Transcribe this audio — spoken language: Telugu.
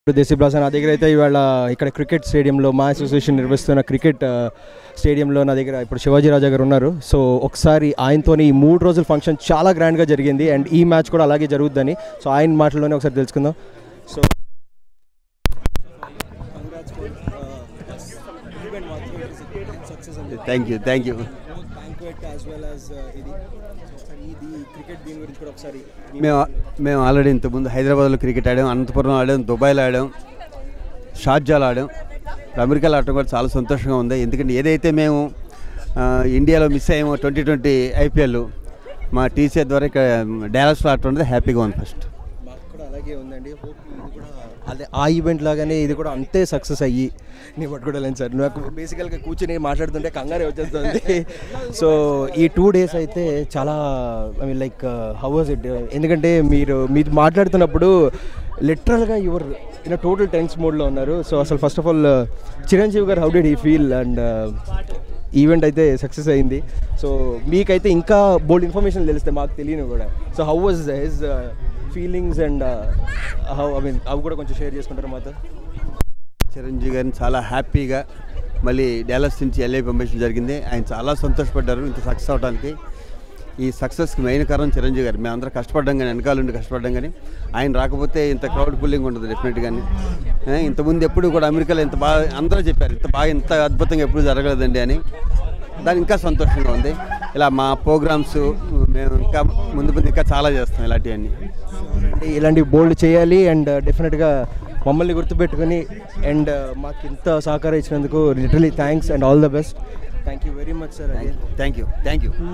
ఇప్పుడు దేశీ బ్లాస్ నా దగ్గర అయితే ఇవాళ ఇక్కడ క్రికెట్ స్టేడియంలో మా అసోసియేషన్ నిర్వహిస్తున్న క్రికెట్ ఆ, స్టేడియంలో నా దగ్గర ఇప్పుడు శివాజీ రాజా గారు ఉన్నారు సో ఒకసారి ఆయనతో ఈ మూడు రోజుల ఫంక్షన్ చాలా గ్రాండ్గా జరిగింది అండ్ ఈ మ్యాచ్ కూడా అలాగే జరుగుద్దని సో ఆయన మాటల్లోనే ఒకసారి తెలుసుకుందాం so thank you thank you మేము మేము ఆల్రెడీ ఇంతకుముందు హైదరాబాద్లో క్రికెట్ ఆడాం అనంతపురం ఆడాం దుబాయ్లో ఆడాం షార్జాలో ఆడాం ఇప్పుడు అమెరికాలో ఆడటం కూడా చాలా సంతోషంగా ఉంది ఎందుకంటే ఏదైతే మేము ఆ, ఇండియాలో మిస్ అయ్యామో ట్వంటీ ట్వంటీ ఐపీఎల్ మా టీసీఆర్ ద్వారా ఇక్కడ డాలస్లో ఆడటం అనేది హ్యాపీగా ఉంది ఫస్ట్ మాకు కూడా అలాగే ఉందండి హోప్ ఇది కూడా అదే ఆ ఈవెంట్ లాగానే ఇది కూడా అంతే సక్సెస్ అయ్యి నేను పట్టుకోవడం సార్ నాకు బేసికల్గా కూర్చొని మాట్లాడుతుంటే కంగారే వచ్చేస్తుంది సో ఈ టూ డేస్ అయితే చాలా I mean like how was it ఎందుకంటే మీరు మీరు మాట్లాడుతున్నప్పుడు లిటరల్గా యువర్ ఇన్ టోటల్ టెన్స్ మోడ్లో ఉన్నారు సో అసలు first of all Chiranjeevi garu how did ఈ ఫీల్ అండ్ ఈవెంట్ అయితే సక్సెస్ అయింది సో మీకైతే ఇంకా బోల్డ్ ఇన్ఫర్మేషన్ తెలిస్తే మాకు తెలియను కూడా so how was his feelings and how I mean అవి కూడా కొంచెం షేర్ చేసుకుంటారు మాతో చిరంజీవి గారిని చాలా హ్యాపీగా మళ్ళీ డాలస్ నుంచి ఎల్ఏ పంపించడం జరిగింది ఆయన చాలా సంతోషపడ్డారు ఇంత సక్సెస్ అవడానికి ఈ సక్సెస్కి మెయిన్ కారణం చిరంజీవి గారు మేమందరం కష్టపడ్డాం కానీ వెనకాల నుండి కష్టపడ్డాం కానీ ఆయన రాకపోతే ఇంత క్రౌడ్ పుల్లింగ్ ఉండదు డెఫినెట్గాని ఇంతకుముందు ఎప్పుడు కూడా అమెరికాలో ఇంత బాగా అందరూ చెప్పారు ఇంత బాగా ఇంత అద్భుతంగా ఎప్పుడు జరగలేదండి అని దాని ఇంకా సంతోషంగా ఉంది ఇలా మా ప్రోగ్రామ్స్ మేము ఇంకా ముందు ముందు ఇంకా చాలా చేస్తాం ఇలాంటివన్నీ అంటే ఇలాంటి బోల్డ్ చేయాలి అండ్ డెఫినెట్గా మమ్మల్ని గుర్తుపెట్టుకుని అండ్ మాకు ఇంత సహకారం ఇచ్చినందుకు literally thanks and all the best thank you very much sir thank you thank you